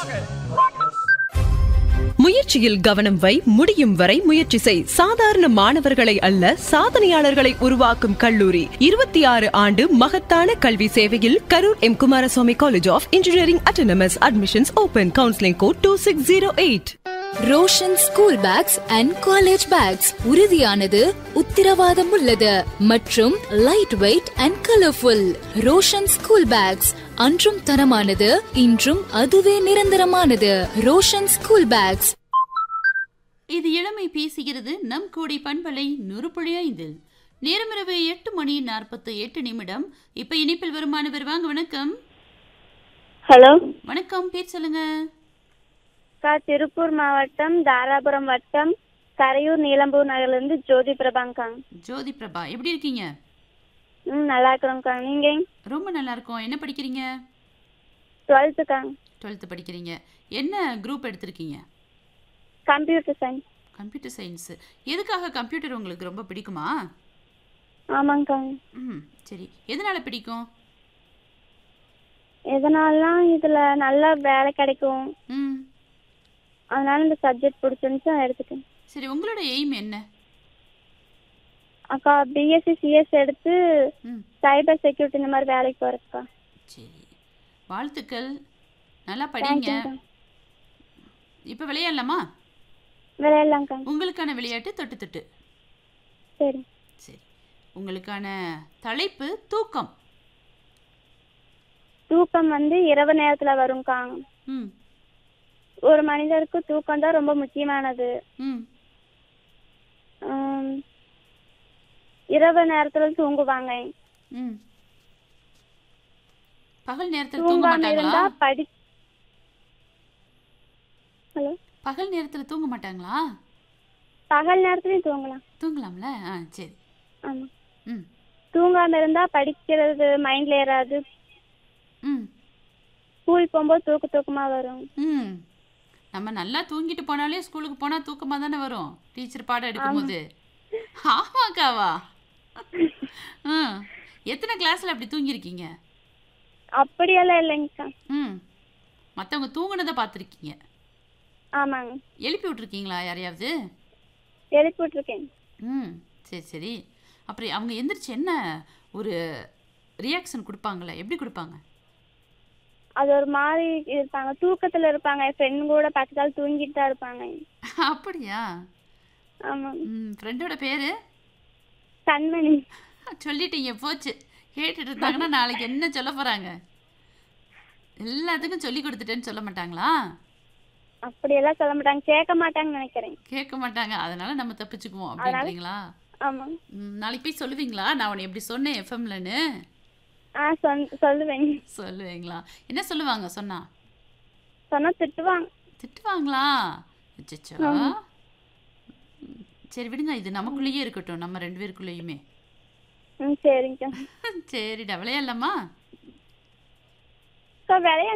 முயற்சியில் கவனம் வை முடியும் வரை முயற்சி செய் சாதாரண மாணவர்களை அல்ல சாதனையாளர்களை உருவாக்கும் கல்லூரி இருபத்தி ஆறு ஆண்டு மகத்தான கல்வி சேவையில் Karur M Kumaraswamy college of engineering autonomous admissions open counselling code two six zero eight Roshan school bags and college bags உறுதியானது உத்தரவாதம் உள்ளது மற்றும் light weight and colourful Roshan school bags அன்றும் தரமானது இன்றும் அதுவே நிரந்தரமானது ரோஷன் ஸ்கூல் பேக்ஸ் இது இளமை பேசுகிறது நம் கோடி பண்பலை நுறுப்புழி ஐந்தில் நேரமிரவு எட்டு மணி நாற்பத்து எட்டு நிமிடம் இப்ப இணைப்பில் வருமானவர் வாங்க வணக்கம் ஹலோ வணக்கம் பேர் சொல்லுங்க அக்கா திருப்பூர் மாவட்டம் தாராபுரம் வட்டம் கரையூர் நீலம்பூர் நகர்லேருந்து ஜோதி பிரபாங்காங்க ஜோதி பிரபா எப்படி இருக்கீங்க ம் நல்லா இருக்கிறோங்க்கா நீங்கள் ரொம்ப நல்லா இருக்கோம் என்ன படிக்கிறீங்க டுவெல்த்துக்காங்க டுவெல்த்து படிக்கிறீங்க என்ன குரூப் எடுத்திருக்கீங்க கம்ப்யூட்டர் சயின்ஸ் கம்ப்யூட்டர் சயின்ஸ் எதுக்காக கம்ப்யூட்டர் உங்களுக்கு ரொம்ப பிடிக்குமா ஆமாங்க்காங்க ம் சரி எதனால பிடிக்கும் எதனாலலாம் இதில் நல்ல வேலை கிடைக்கும் ம் அதனால இந்த சப்ஜெக்ட் பிடிச்சிருந்துச்சு நான் எடுத்துட்டேன் சரி உங்களோட எய்ம் என்ன அக்கா பிஎஸ்சி சிஎஸ் எடுத்து ம் சைபர் செக்யூரிட்டி இந்த மாதிரி வேலைக்கு போகிறதுக்கா சரி வாழ்த்துக்கள் நல்லா படிங்க தேங்க்யூங்க்கா இப்போ விளையாடலாமா விளையாடலாங்க்கா உங்களுக்கான விளையாட்டு தொட்டு தொட்டு சரி சரி உங்களுக்கான தலைப்பு தூக்கம் தூக்கம் வந்து இரவு நேரத்தில் வரும்க்கா ம் ஒரு மனிதருக்கு தூக்கம் தான் ரொம்ப முக்கியமானது ம் ஆம், இரவு நேரத்தில் தூங்குவாங்க ம் பகல் நேரத்தில் தூங்க தூங்காம மாட்டாங்களா இருந்தா படி ஹலோ பகல் நேரத்தில் தூங்க மாட்டாங்களா பகல் நேரத்துலயும் தூங்கலாம் தூங்கலாம்ல ஆ சரி ஆமா ம் தூங்காம இருந்தா படிக்கிறது மைண்ட்ல ஏறாது ம் ஸ்கூல் போகும்போது தூக்க தூக்கமா வரும் ம் நம்ம நல்லா தூங்கிட்டு போனாலே ஸ்கூலுக்கு போனால் தூக்கமாக தானே வரும் டீச்சர் பாடம் எடுக்கும்போது ஆமாக்காவா ம் எத்தனை கிளாஸில் அப்படி தூங்கியிருக்கீங்க அப்படியெல்லாம் இல்லைங்கக்கா ம் மற்றவங்க தூங்குனதை பார்த்துருக்கீங்க ஆமாங்க எழுப்பி விட்ருக்கீங்களா யாரையாவது எழுப்பி விட்டுருக்கேன் ம் சரி சரி அப்புறம் அவங்க எந்திரிச்சு என்ன ஒரு ரியாக்ஷன் கொடுப்பாங்களே எப்படி கொடுப்பாங்க அது ஒரு மாதிரி இருப்பாங்க தூக்கத்துல இருப்பாங்க என் ஃப்ரெண்ட் கூட பக்கத்தால் தூங்கிட்டு தான் இருப்பாங்க அப்படியா ஆமாங்க ம் ஃப்ரெண்டோட பேர் கண்மணி சொல்லிட்டீங்க போச்சு கேட்டுட்டு இருந்தாங்கன்னா நாளைக்கு என்ன சொல்ல போகிறாங்க எல்லாத்துக்கும் சொல்லி கொடுத்துட்டேன்னு சொல்ல மாட்டாங்களா அப்படியெல்லாம் சொல்ல மாட்டாங்க கேட்க மாட்டாங்கன்னு நினைக்கிறேன் கேட்க மாட்டாங்க அதனால நம்ம தப்பிச்சுக்குவோம் அப்படின்றீங்களா ஆமாங்க ம், நாளைக்கு போய் சொல்லுவீங்களா நான் உன்னை எப்படி சொன்னேன் எஃப்எம்லன்னு ஆ சொல் சொல்லுவேன் சொல்லுவீங்களா என்ன சொல்லுவாங்க சொன்னா சொன்னா திட்டுவாங்க திட்டுவாங்களா அச்சச்சோ ம், சரி விடுங்க இது நமக்குள்ளேயே இருக்கட்டும் நம்ம ரெண்டு பேருக்குள்ளேயுமே ம் சரிங்கக்கா சரிடா விளையாடலாமா அக்கா விளையாட